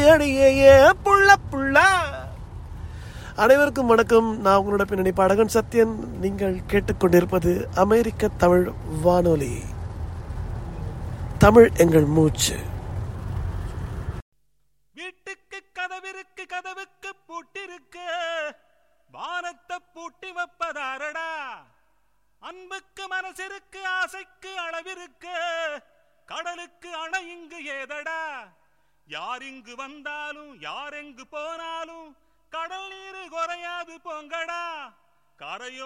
அடியே ஏ புள்ள புள்ள அனைவருக்கும் வணக்கம் நான் உங்களோட பின்னணி பாடகன் சத்யன் நீங்கள் கேட்டுக்கொண்டிருப்பது அமெரிக்க தமிழ் வானொலி தமிழ் எங்கள் மூச்சு வீட்டுக்கு கதவிருக்கு கதவுக்கு பூட்டிருக்கு வானத்தை பூட்டி வைப்பதாரடா அன்புக்கு மனசிற்கு ஆசைக்கு அளவிருக்கு கடலுக்கு அணை இங்கு ஏதடா யார் இங்கு வந்தாலும் யார் எங்கு போனாலும் கடல் நீர் குறையாது போங்கடா கரையோ